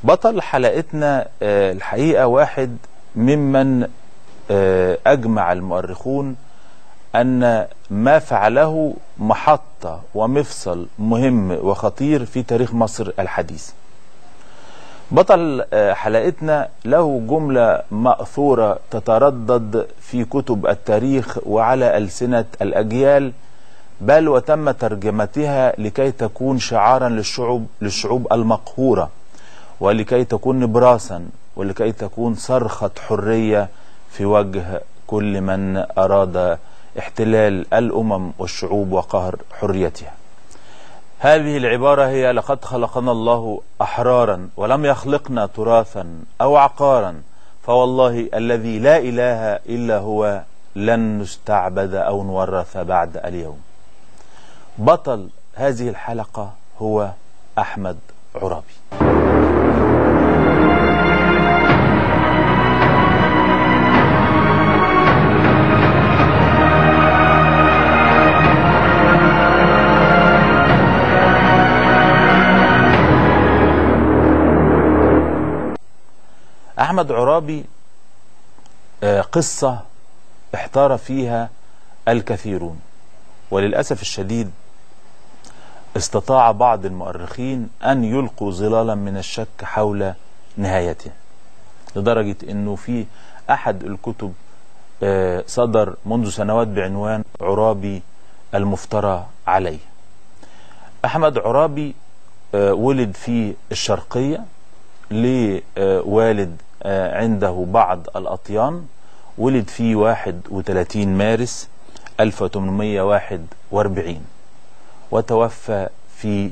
بطل حلقتنا آه، الحقيقة واحد ممن آه، أجمع المؤرخون أن ما فعله محطة ومفصل مهم وخطير في تاريخ مصر الحديث بطل آه، حلقتنا له جملة مأثورة تتردد في كتب التاريخ وعلى ألسنة الأجيال بل وتم ترجمتها لكي تكون شعارا للشعوب للشعوب المقهورة ولكي تكون نبراسا ولكي تكون صرخة حرية في وجه كل من أراد احتلال الأمم والشعوب وقهر حريتها هذه العبارة هي لقد خلقنا الله أحرارا ولم يخلقنا تراثا أو عقارا فوالله الذي لا إله إلا هو لن نستعبد أو نورث بعد اليوم بطل هذه الحلقة هو أحمد عرابي أحمد عرابي آه، قصة احتار فيها الكثيرون وللأسف الشديد استطاع بعض المؤرخين أن يلقوا ظلالا من الشك حول نهايته لدرجة أنه في أحد الكتب آه، صدر منذ سنوات بعنوان عرابي المفترى عليه أحمد عرابي آه، ولد في الشرقية لوالد آه، عنده بعض الأطيان ولد في 31 مارس 1841 وتوفى في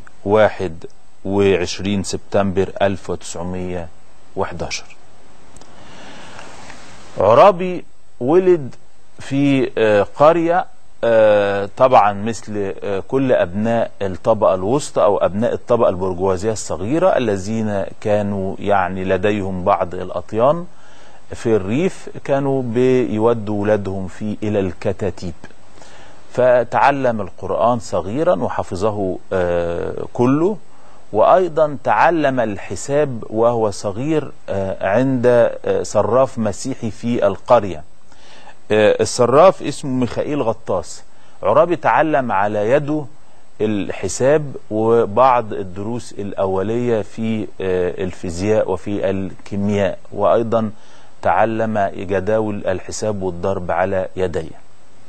21 سبتمبر 1911 عرابي ولد في آه، قرية آه، طبعا مثل آه، كل أبناء الطبقة الوسطى أو أبناء الطبقة البرجوازية الصغيرة الذين كانوا يعني لديهم بعض الأطيان في الريف كانوا بيودوا ولادهم في إلى الكتاتيب فتعلم القرآن صغيرا وحفظه آه، كله وأيضا تعلم الحساب وهو صغير آه، عند آه، صراف مسيحي في القرية آه، الصراف اسمه ميخائيل غطاس عرابي تعلم على يده الحساب وبعض الدروس الأولية في آه، الفيزياء وفي الكيمياء وأيضا تعلم جداول الحساب والضرب على يديه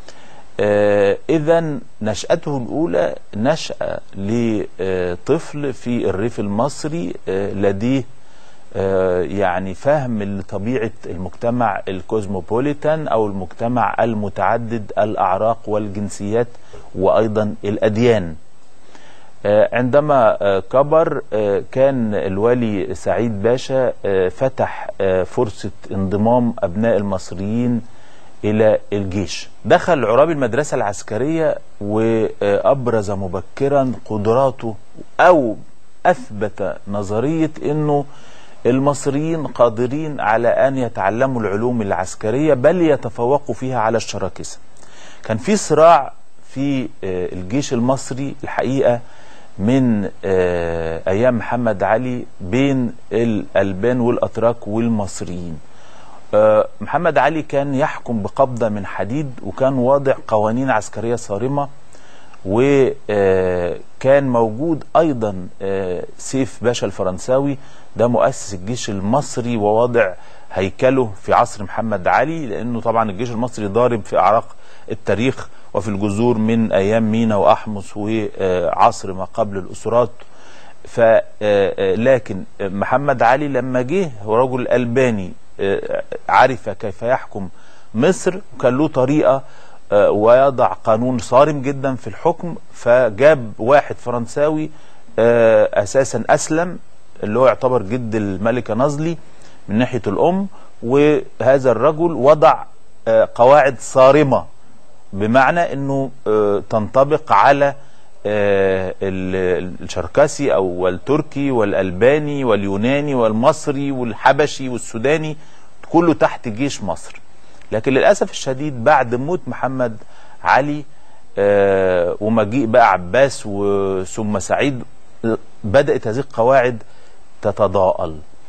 إذا نشأته الأولى نشأة لطفل في الريف المصري آه، لديه آه، يعني فهم لطبيعة المجتمع الكوزموبوليتان أو المجتمع المتعدد الأعراق والجنسيات وأيضا الأديان آه، عندما آه، كبر آه، كان الوالي سعيد باشا آه، فتح آه، فرصة انضمام أبناء المصريين إلى الجيش دخل عرابي المدرسة العسكرية وأبرز مبكرا قدراته أو أثبت نظرية أنه المصريين قادرين على أن يتعلموا العلوم العسكرية بل يتفوقوا فيها على الشراكسة كان في صراع في آه، الجيش المصري الحقيقة من آه، أيام محمد علي بين الألبان والأتراك والمصريين آه، محمد علي كان يحكم بقبضة من حديد وكان واضع قوانين عسكرية صارمة وكان موجود أيضا آه، سيف باشا الفرنساوي ده مؤسس الجيش المصري وواضع هيكله في عصر محمد علي لأنه طبعا الجيش المصري ضارب في أعراق التاريخ وفي الجذور من أيام مينا وأحمس وعصر ما قبل الأسرات ف آه، آه، لكن محمد علي لما جه هو رجل ألباني آه، عرف كيف يحكم مصر وكان له طريقة آه، ويضع قانون صارم جدا في الحكم فجاب واحد فرنساوي آه، أساسا أسلم اللي هو يعتبر جد الملكة نازلي من ناحية الأم وهذا الرجل وضع آه، قواعد صارمة بمعنى أنه آه، تنطبق على آه، ال- الشركسي او التركي والالباني واليوناني والمصري والحبشي والسوداني كله تحت جيش مصر لكن للاسف الشديد بعد موت محمد علي آه، ومجيء بقى عباس وثم سعيد آه، بدات هذه القواعد تتضاءل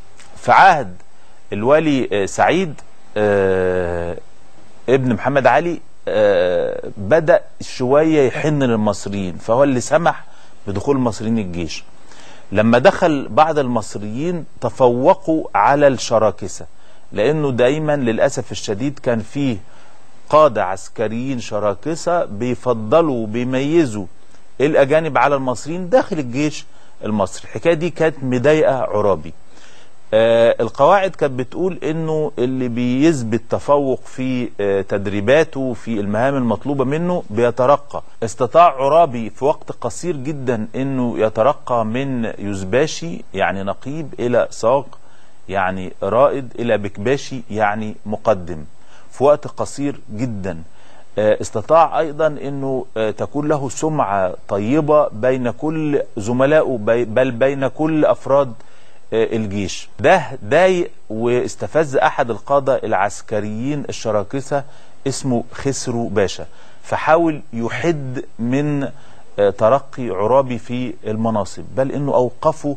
في عهد الولي آه، سعيد آه، ابن محمد علي آه، بدأ شوية يحن للمصريين فهو اللي سمح بدخول المصريين الجيش لما دخل بعض المصريين تفوقوا على الشراكسة لأنه دايما للأسف الشديد كان فيه قادة عسكريين شراكسة بيفضلوا وبيميزوا الأجانب على المصريين داخل الجيش المصري الحكاية دي كانت مضايقة عرابي آه القواعد كانت بتقول انه اللي بيثبت تفوق في آه تدريباته في المهام المطلوبة منه بيترقى استطاع عرابي في وقت قصير جدا انه يترقى من يزباشي يعني نقيب الى ساق يعني رائد الى بكباشي يعني مقدم في وقت قصير جدا آه استطاع ايضا انه آه تكون له سمعة طيبة بين كل زملائه بي بل بين كل افراد الجيش ده ضايق واستفز احد القاده العسكريين الشراكسه اسمه خسرو باشا فحاول يحد من ترقي عرابي في المناصب بل انه اوقفه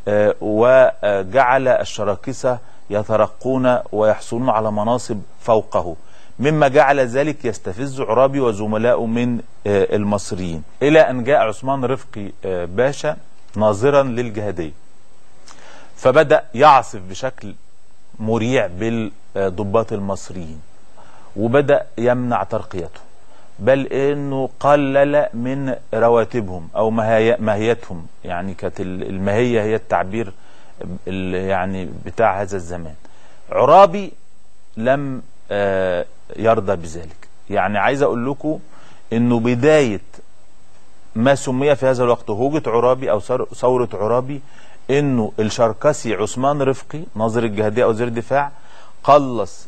وجعل الشراكسه يترقون ويحصلون على مناصب فوقه مما جعل ذلك يستفز عرابي وزملائه من المصريين الى ان جاء عثمان رفقي باشا ناظرا للجهاديه فبدأ يعصف بشكل مريع بالضباط المصريين وبدأ يمنع ترقيته بل انه قلل من رواتبهم او ماهيتهم يعني كانت الماهيه هي التعبير يعني بتاع هذا الزمان عرابي لم يرضى بذلك يعني عايز اقول لكم انه بدايه ما سمي في هذا الوقت هوجة عرابي او ثوره عرابي انه الشركسي عثمان رفقي ناظر الجهاديه او وزير الدفاع قلص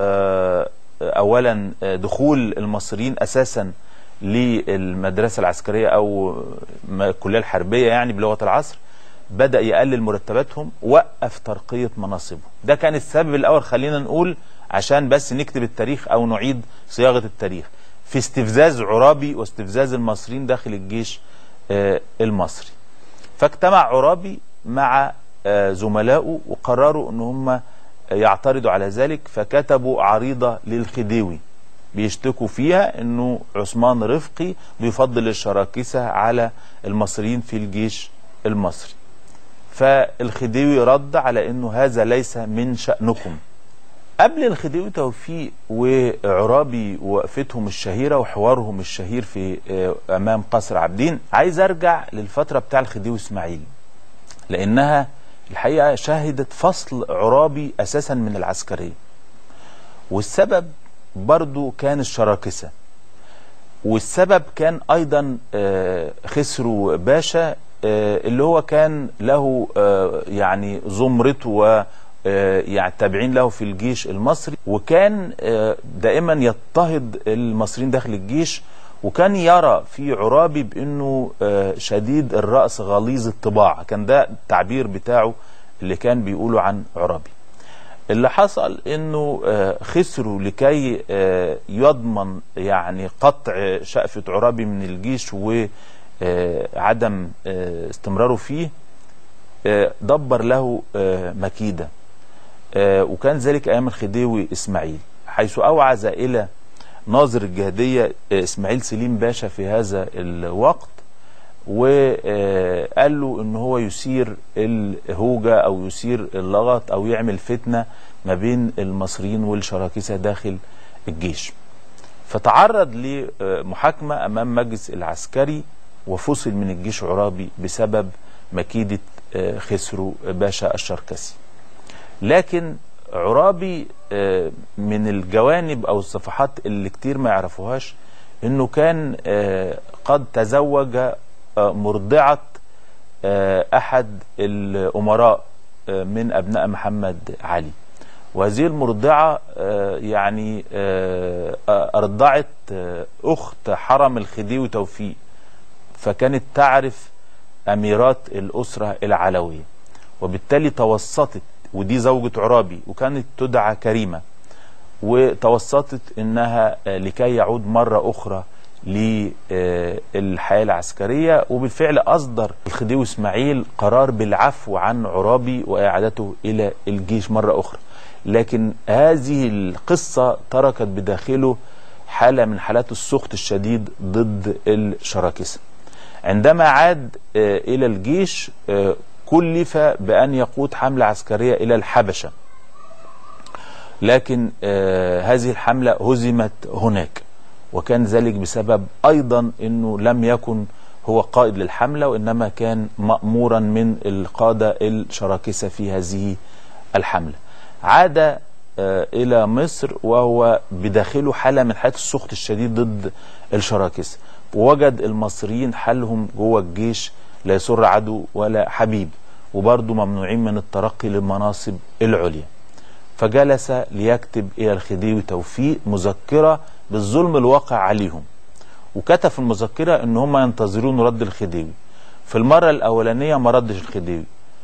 اولا دخول المصريين اساسا للمدرسه العسكريه او الكليه الحربيه يعني بلغه العصر بدا يقلل مرتباتهم وقف ترقيه مناصبهم ده كان السبب الاول خلينا نقول عشان بس نكتب التاريخ او نعيد صياغه التاريخ في استفزاز عرابي واستفزاز المصريين داخل الجيش المصري فاجتمع عرابي مع زملائه وقرروا ان هم يعترضوا على ذلك فكتبوا عريضة للخديوي بيشتكوا فيها انه عثمان رفقي بيفضل الشراكسة على المصريين في الجيش المصري فالخديوي رد على انه هذا ليس من شأنكم قبل الخديوي توفيق وعرابي وقفتهم الشهيرة وحوارهم الشهير في امام قصر عابدين عايز ارجع للفترة بتاع الخديوي اسماعيل لانها الحقيقه شهدت فصل عرابي اساسا من العسكريه والسبب برضو كان الشراكسه والسبب كان ايضا خسرو باشا اللي هو كان له يعني زمرته و يعني تابعين له في الجيش المصري وكان دائما يضطهد المصريين داخل الجيش وكان يرى في عرابي بانه شديد الراس غليظ الطباع كان ده التعبير بتاعه اللي كان بيقوله عن عرابي اللي حصل انه خسروا لكي يضمن يعني قطع شقفة عرابي من الجيش وعدم استمراره فيه دبر له مكيدة وكان ذلك ايام الخديوي اسماعيل حيث اوعز الى ناظر الجهادية اسماعيل سليم باشا في هذا الوقت وقال له ان هو يثير الهوجة او يثير اللغط او يعمل فتنة ما بين المصريين والشراكسة داخل الجيش فتعرض لمحاكمة امام مجلس العسكري وفصل من الجيش عرابي بسبب مكيدة خسرو باشا الشركسي لكن عرابي من الجوانب او الصفحات اللي كتير ما يعرفوهاش انه كان قد تزوج مرضعة احد الامراء من ابناء محمد علي وهذه المرضعة يعني ارضعت اخت حرم الخديوي توفيق فكانت تعرف اميرات الاسرة العلوية وبالتالي توسطت ودي زوجة عرابي وكانت تدعى كريمة وتوسطت انها لكي يعود مرة اخرى للحياة العسكرية وبالفعل أصدر الخديوي إسماعيل قرار بالعفو عن عرابي وإعادته إلى الجيش مرة أخرى لكن هذه القصة تركت بداخله حالة من حالات السخط الشديد ضد الشراكسة عندما عاد إلى الجيش كلف بأن يقود حملة عسكرية إلى الحبشة لكن هذه الحملة هزمت هناك وكان ذلك بسبب أيضا أنه لم يكن هو قائد للحملة وإنما كان مأمورا من القادة الشراكسة في هذه الحملة عاد إلى مصر وهو بداخله حالة من حالة السخط الشديد ضد الشراكسة ووجد المصريين حالهم جوه الجيش لا يسر عدو ولا حبيب وبرضه ممنوعين من الترقي للمناصب العليا فجلس ليكتب إلى الخديوي توفيق مذكرة بالظلم الواقع عليهم وكتب في المذكرة ان هم ينتظرون رد الخديوي في المرة الاولانية ما ردش الخديوي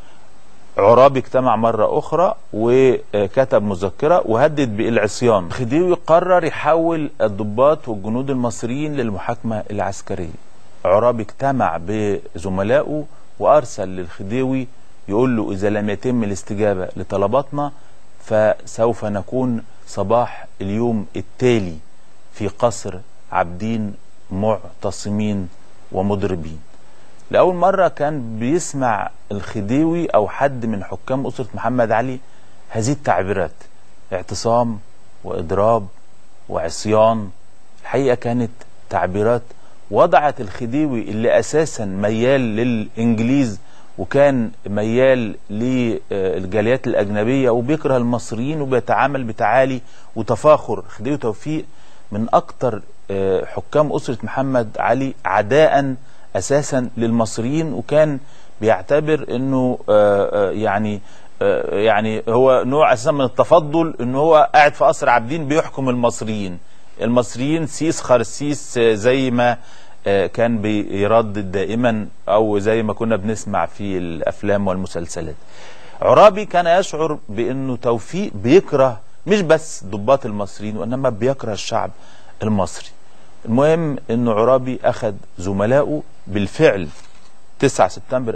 عرابي اجتمع مرة اخرى وكتب مذكرة وهدد بالعصيان الخديوي قرر يحول الضباط والجنود المصريين للمحاكمة العسكرية عرابي اجتمع بزملائه وارسل للخديوي يقول له اذا لم يتم الاستجابة لطلباتنا فسوف نكون صباح اليوم التالي في قصر عابدين معتصمين ومضربين لأول مرة كان بيسمع الخديوي أو حد من حكام أسرة محمد علي هذه التعبيرات اعتصام وإضراب وعصيان الحقيقة كانت تعبيرات وضعت الخديوي اللي أساسا ميال للإنجليز وكان ميال للجاليات الأجنبية وبيكره المصريين وبيتعامل بتعالي وتفاخر خديوي توفيق من أكتر حكام أسرة محمد علي عداء أساسا للمصريين وكان بيعتبر أنه يعني يعني هو نوع أساسا من التفضل أنه هو قاعد في قصر عابدين بيحكم المصريين المصريين سيس خرسيس زي ما كان بيردد دائما أو زي ما كنا بنسمع في الأفلام والمسلسلات عرابي كان يشعر بأنه توفيق بيكره مش بس ضباط المصريين وإنما بيكره الشعب المصري المهم انه عرابي اخذ زملائه بالفعل 9 سبتمبر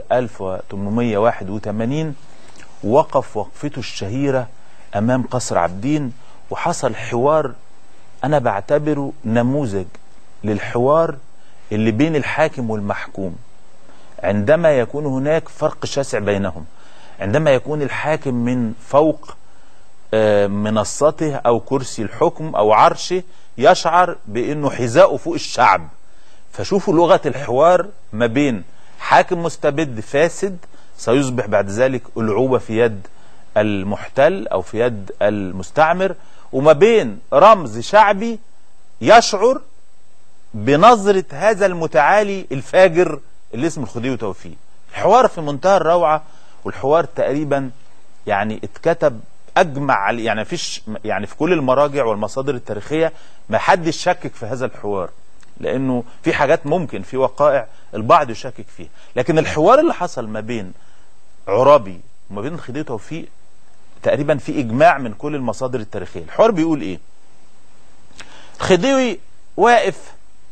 1881 وقف وقفته الشهيرة امام قصر عابدين وحصل حوار انا بعتبره نموذج للحوار اللي بين الحاكم والمحكوم عندما يكون هناك فرق شاسع بينهم عندما يكون الحاكم من فوق منصته او كرسي الحكم او عرشه يشعر بانه حذاؤه فوق الشعب فشوفوا لغه الحوار ما بين حاكم مستبد فاسد سيصبح بعد ذلك العوبه في يد المحتل او في يد المستعمر وما بين رمز شعبي يشعر بنظره هذا المتعالي الفاجر اللي اسمه الخديوي توفيق الحوار في منتهى الروعه والحوار تقريبا يعني اتكتب اجمع يعني مفيش يعني في كل المراجع والمصادر التاريخيه ما حدش شكك في هذا الحوار لانه في حاجات ممكن في وقائع البعض يشكك فيها لكن الحوار اللي حصل ما بين عرابي وما بين الخديوي توفيق تقريبا في اجماع من كل المصادر التاريخيه الحوار بيقول ايه الخديوي واقف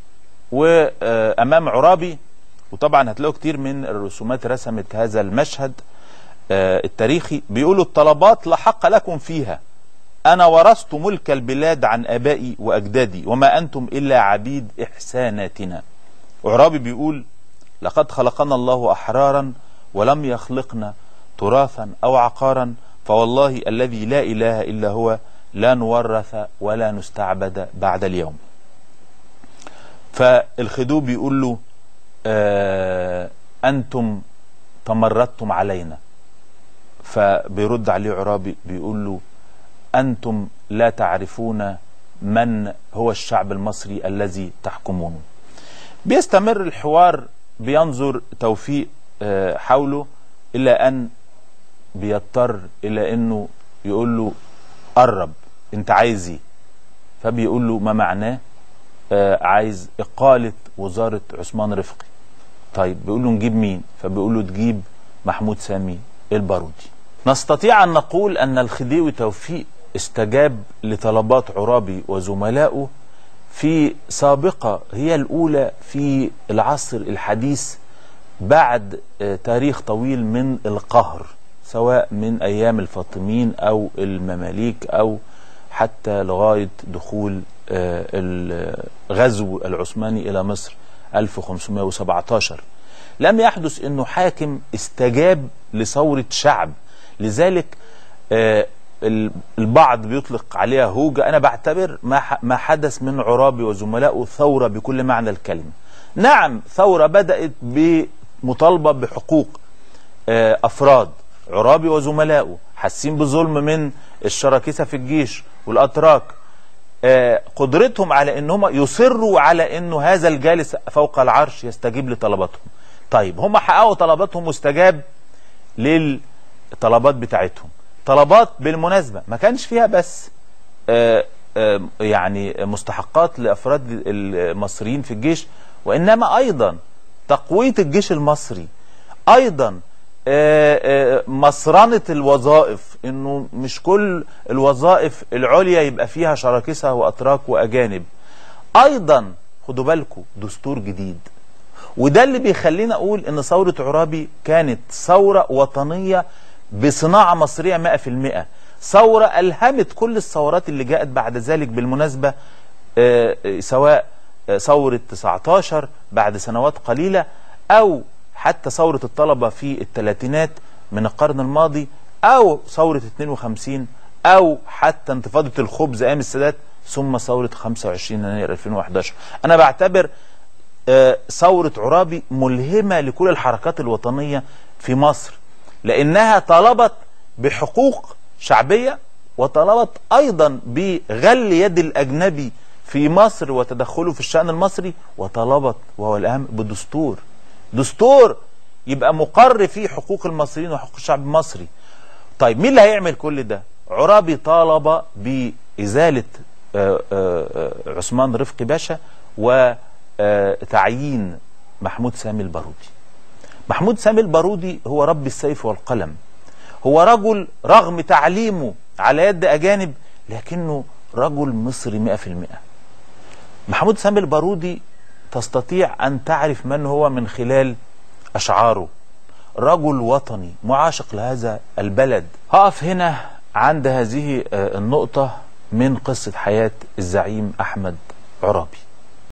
وامام عرابي وطبعا هتلاقوا كتير من الرسومات رسمت هذا المشهد التاريخي بيقولوا الطلبات لا حق لكم فيها أنا ورثت ملك البلاد عن آبائي وأجدادي وما أنتم إلا عبيد إحساناتنا عرابي بيقول لقد خلقنا الله أحرارا ولم يخلقنا تراثا أو عقارا فوالله الذي لا إله إلا هو لا نورث ولا نستعبد بعد اليوم فالخدو بيقول له آه أنتم تمردتم علينا فبيرد عليه عرابي بيقول له أنتم لا تعرفون من هو الشعب المصري الذي تحكمونه بيستمر الحوار بينظر توفيق حوله إلى أن بيضطر إلى أنه يقول له قرب أنت عايز إيه فبيقول له ما معناه عايز إقالة وزارة عثمان رفقي طيب بيقول له نجيب مين فبيقول له تجيب محمود سامي البارودي نستطيع أن نقول أن الخديوي توفيق استجاب لطلبات عرابي وزملائه في سابقة هي الأولى في العصر الحديث بعد آه، تاريخ طويل من القهر سواء من أيام الفاطميين أو المماليك أو حتى لغاية دخول آه، الغزو العثماني إلى مصر 1517 لم يحدث أنه حاكم استجاب لثورة شعب لذلك آه، ال- البعض بيطلق عليها هوجة أنا بعتبر ما ح- ما حدث من عرابي وزملائه ثورة بكل معنى الكلمة نعم ثورة بدأت بمطالبة بحقوق آه، أفراد عرابي وزملائه حاسين بظلم من الشراكسة في الجيش والأتراك آه، قدرتهم على انهم يصروا على انه هذا الجالس فوق العرش يستجيب لطلباتهم طيب هم حققوا طلباتهم واستجاب للطلبات بتاعتهم طلبات بالمناسبة ما كانش فيها بس آه، آه، يعني مستحقات لأفراد المصريين في الجيش وإنما أيضا تقوية الجيش المصري أيضا آه، آه، مصرنة الوظائف انه مش كل الوظائف العليا يبقى فيها شراكسة واتراك واجانب ايضا خدوا بالكم دستور جديد وده اللي بيخلينا اقول ان ثورة عرابي كانت ثورة وطنية بصناعة مصرية 100% ثورة ألهمت كل الثورات اللي جاءت بعد ذلك بالمناسبة آه، آه، سواء آه، ثورة 19 بعد سنوات قليلة أو حتى ثورة الطلبة في الثلاثينات من القرن الماضي أو ثورة 52 أو حتى انتفاضة الخبز أيام السادات ثم ثورة 25 يناير 2011 أنا بعتبر آه، ثورة عرابي ملهمة لكل الحركات الوطنية في مصر لأنها طلبت بحقوق شعبية وطلبت أيضا بغل يد الأجنبي في مصر وتدخله في الشأن المصري وطلبت وهو الأهم بدستور دستور يبقى مقر فيه حقوق المصريين وحقوق الشعب المصري طيب مين اللي هيعمل كل ده عرابي طالب بإزالة آه، آه، آه، عثمان رفقي باشا وتعيين محمود سامي البارودي محمود سامي البارودي هو رب السيف والقلم هو رجل رغم تعليمه على يد أجانب لكنه رجل مصري مئة في المئة محمود سامي البارودي تستطيع أن تعرف من هو من خلال أشعاره رجل وطني معاشق لهذا البلد هقف هنا عند هذه آه، النقطة من قصة حياة الزعيم أحمد عرابي